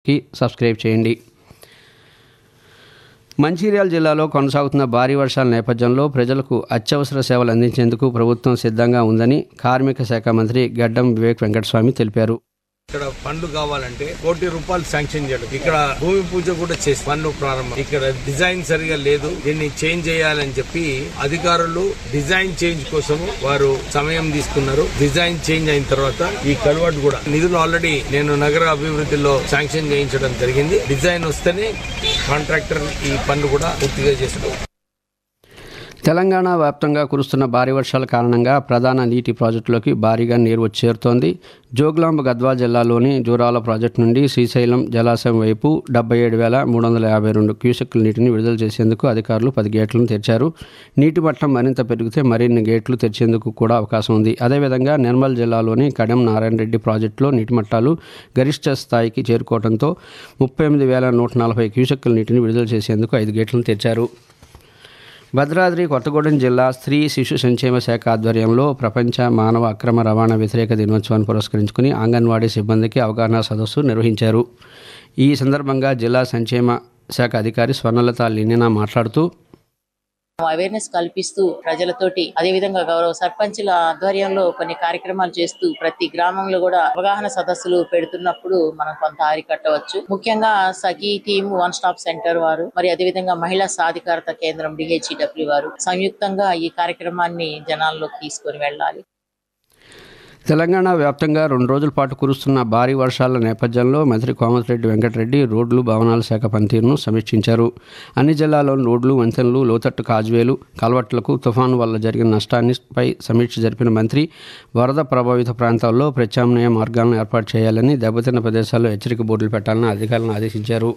కి సబ్స్క్రైబ్ చేయండి మంచిర్యాల జిల్లాలో కొనసాగుతున్న భారీ వర్షాల నేపథ్యంలో ప్రజలకు అత్యవసర సేవలు అందించేందుకు ప్రభుత్వం సిద్ధంగా ఉందని కార్మిక శాఖ మంత్రి గడ్డం వివేక్ వెంకటస్వామి తెలిపారు ఇక్కడ పనులు కావాలంటే కోటి రూపాయలు శాంక్షన్ చేయడం ఇక్కడ భూమి పూజ కూడా చేసి పనులు ప్రారంభం ఇక్కడ డిజైన్ సరిగా లేదు దీన్ని చేంజ్ చేయాలని చెప్పి అధికారులు డిజైన్ చేంజ్ కోసము వారు సమయం తీసుకున్నారు డిజైన్ చేంజ్ అయిన తర్వాత ఈ కల్వర్ట్ కూడా నిధులు ఆల్రెడీ నేను నగర అభివృద్ధిలో శాంక్షన్ చేయించడం జరిగింది డిజైన్ వస్తేనే కాంట్రాక్టర్ ఈ పనులు కూడా పూర్తిగా చేస్తారు తెలంగాణ వ్యాప్తంగా కురుస్తున్న భారీ వర్షాల కారణంగా ప్రధాన నీటి ప్రాజెక్టులోకి భారీగా నీరు వచ్చి చేరుతోంది జోగులాంబ గద్వాల్ జిల్లాలోని జూరాల ప్రాజెక్టు నుండి శ్రీశైలం జలాశయం వైపు డెబ్బై ఏడు వేల మూడు వందల యాభై రెండు క్యూసెక్కుల నీటిని విడుదల చేసేందుకు అధికారులు పది గేట్లను తెరిచారు నీటి మట్టం మరింత పెరిగితే మరిన్ని గేట్లు తెరిచేందుకు కూడా అవకాశం ఉంది అదేవిధంగా నిర్మల్ జిల్లాలోని కడెం నారాయణ రెడ్డి ప్రాజెక్టులో నీటి మట్టాలు గరిష్ట స్థాయికి చేరుకోవడంతో ముప్పై ఎనిమిది వేల నూట నలభై క్యూసెక్కుల నీటిని విడుదల చేసేందుకు ఐదు గేట్లను తెరిచారు భద్రాద్రి కొత్తగూడెం జిల్లా స్త్రీ శిశు సంక్షేమ శాఖ ఆధ్వర్యంలో ప్రపంచ మానవ అక్రమ రవాణా వ్యతిరేక దినోత్సవాన్ని పురస్కరించుకుని అంగన్వాడీ సిబ్బందికి అవగాహన సదస్సు నిర్వహించారు ఈ సందర్భంగా జిల్లా సంక్షేమ శాఖ అధికారి స్వర్ణలత లినినా మాట్లాడుతూ అవేర్నెస్ కల్పిస్తూ ప్రజలతోటి అదే విధంగా గౌరవ సర్పంచుల ఆధ్వర్యంలో కొన్ని కార్యక్రమాలు చేస్తూ ప్రతి గ్రామంలో కూడా అవగాహన సదస్సులు పెడుతున్నప్పుడు మనం కొంత అరికట్టవచ్చు ముఖ్యంగా Sakhi team one stop centre వారు మరి అదే విధంగా మహిళా సాధికారత కేంద్రం డిహెచ్ఈడబ్ల్యూ వారు సంయుక్తంగా ఈ కార్యక్రమాన్ని జనాల్లోకి తీసుకొని వెళ్ళాలి తెలంగాణ వ్యాప్తంగా రెండు రోజుల పాటు కురుస్తున్న భారీ వర్షాల నేపథ్యంలో మంత్రి కోమటిరెడ్డి వెంకటరెడ్డి రోడ్లు భవనాల శాఖ పనితీరును సమీక్షించారు అన్ని జిల్లాల్లోని రోడ్లు వంతెనలు లోతట్టు కాజువేలు కలవట్లకు తుఫాను వల్ల జరిగిన నష్టాన్నిపై సమీక్ష జరిపిన మంత్రి వరద ప్రభావిత ప్రాంతాల్లో ప్రత్యామ్నాయ మార్గాలను ఏర్పాటు చేయాలని దెబ్బతిన్న ప్రదేశాల్లో హెచ్చరిక బోర్డులు పెట్టాలని అధికారులను ఆదేశించారు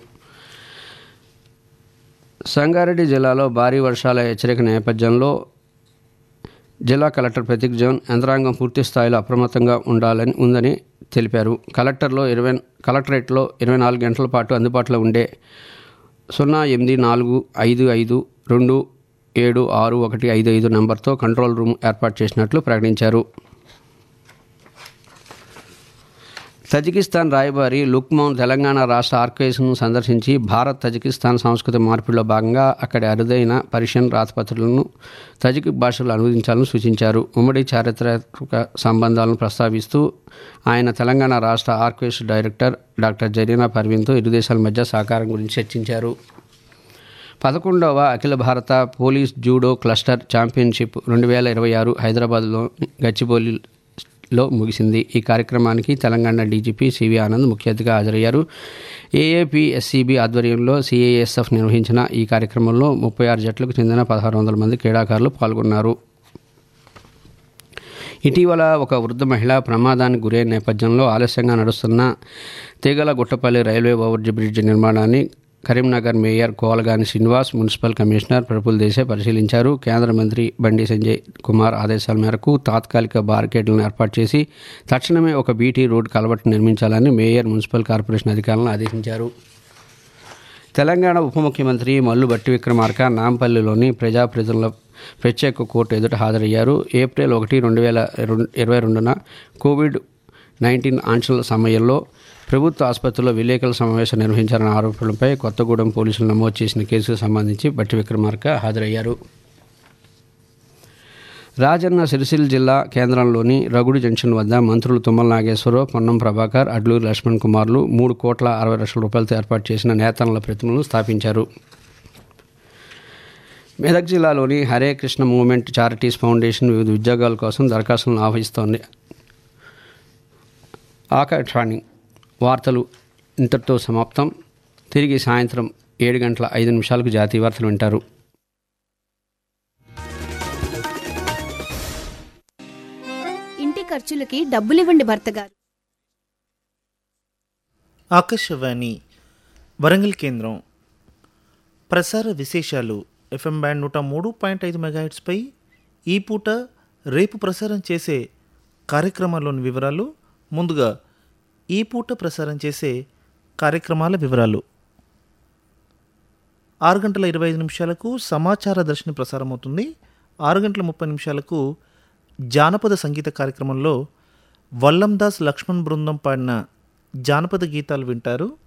సంగారెడ్డి జిల్లాలో భారీ వర్షాల హెచ్చరిక నేపథ్యంలో జిల్లా కలెక్టర్ ప్రతీక్ జోన్ యంత్రాంగం పూర్తి స్థాయిలో అప్రమత్తంగా ఉండాలని ఉందని తెలిపారు కలెక్టర్లో ఇరవై కలెక్టరేట్లో ఇరవై నాలుగు గంటల పాటు అందుబాటులో ఉండే సున్నా ఎనిమిది నాలుగు ఐదు ఐదు రెండు ఏడు ఆరు ఒకటి ఐదు ఐదు నంబర్తో కంట్రోల్ రూమ్ ఏర్పాటు చేసినట్లు ప్రకటించారు తజికిస్తాన్ రాయబారి లుక్మౌన్ తెలంగాణ రాష్ట్ర ఆర్కైవ్స్ను సందర్శించి భారత్ తజికిస్తాన్ సాంస్కృతిక మార్పిడిలో భాగంగా అక్కడి అరుదైన పర్షియన్ రాతపత్రులను తజిక్ భాషలో అనువదించాలని సూచించారు ఉమ్మడి చారిత్రక సంబంధాలను ప్రస్తావిస్తూ ఆయన తెలంగాణ రాష్ట్ర ఆర్కైవ్స్ డైరెక్టర్ డాక్టర్ జరీనా పర్వీన్తో ఇరు దేశాల మధ్య సహకారం గురించి చర్చించారు పదకొండవ అఖిల భారత పోలీస్ జూడో క్లస్టర్ ఛాంపియన్షిప్ రెండు వేల ఇరవై ఆరు హైదరాబాద్లో గచ్చిబౌలి లో ముగిసింది ఈ కార్యక్రమానికి తెలంగాణ డీజీపీ సివి ఆనంద్ ముఖ్య అతిథిగా హాజరయ్యారు ఏఏపీఎస్సీబీ ఆధ్వర్యంలో సిఐఎస్ఎఫ్ నిర్వహించిన ఈ కార్యక్రమంలో ముప్పై ఆరు జట్లకు చెందిన పదహారు వందల మంది క్రీడాకారులు పాల్గొన్నారు ఇటీవల ఒక వృద్ధ మహిళ ప్రమాదానికి గురైన నేపథ్యంలో ఆలస్యంగా నడుస్తున్న తీగల గుట్టపల్లి రైల్వే ఓవర్జి బ్రిడ్జ్ నిర్మాణాన్ని Karimnagar mayor Kolagani Srinivas municipal commissioner Praful Desai పరిశీలించారు కేంద్ర మంత్రి బండి సంజయ్ కుమార్ ఆదేశాల మేరకు తాత్కాలిక బార్కేడ్లను ఏర్పాటు చేసి తక్షణమే ఒక బీటీ రోడ్ కలవట్టు నిర్మించాలని మేయర్ మున్సిపల్ కార్పొరేషన్ అధికారులను ఆదేశించారు తెలంగాణ ఉప ముఖ్యమంత్రి మల్లు బట్టి విక్రమార్క నాంపల్లిలోని ప్రజాప్రతినిధుల ప్రత్యేక కోర్టు ఎదుట హాజరయ్యారు ఏప్రిల్ ఒకటి రెండు వేల ఇరవై రెండున కోవిడ్ నైన్టీన్ ఆంక్షల సమయంలో ప్రభుత్వ ఆసుపత్రిలో విలేకరుల సమావేశం నిర్వహించారన్న ఆరోపణలపై కొత్తగూడెం పోలీసులు నమోదు చేసిన కేసుకు సంబంధించి బట్టి విక్రమార్క హాజరయ్యారు రాజన్న సిరిసిల్ల జిల్లా కేంద్రంలోని రగుడు జంక్షన్ వద్ద మంత్రులు తుమ్మల నాగేశ్వరరావు పొన్నం ప్రభాకర్ అడ్లూరి లక్ష్మణ్ కుమార్లు మూడు కోట్ల అరవై లక్షల రూపాయలతో ఏర్పాటు చేసిన నేతన్నల ప్రతిమలను స్థాపించారు మెదక్ జిల్లాలోని Hare Krishna movement charities foundation వివిధ ఉద్యోగాల కోసం దరఖాస్తులను ఆహ్వానిస్తోంది ఆకాశవాణి వార్తలు ఇంతటితో సమాప్తం తిరిగి సాయంత్రం ఏడు గంటల ఐదు నిమిషాలకు జాతీయ వార్తలు వింటారు ఇంటి ఖర్చులకి డబ్బులివ్వండి భర్త గారు ఆకాశవాణి వరంగల్ కేంద్రం ప్రసార విశేషాలు ఎఫ్ఎం బ్యాండ్ నూట మూడు పాయింట్ ఐదు మెగాహెట్స్పై ఈ పూట రేపు ప్రసారం చేసే కార్యక్రమాల్లోని వివరాలు ముందుగా ఈ పూట ప్రసారం చేసే కార్యక్రమాల వివరాలు ఆరు గంటల ఇరవై ఐదు నిమిషాలకు సమాచార దర్శని ప్రసారం అవుతుంది ఆరు గంటల ముప్పై నిమిషాలకు జానపద సంగీత కార్యక్రమంలో వల్లందాస్ లక్ష్మణ్ బృందం పాడిన జానపద గీతాలు వింటారు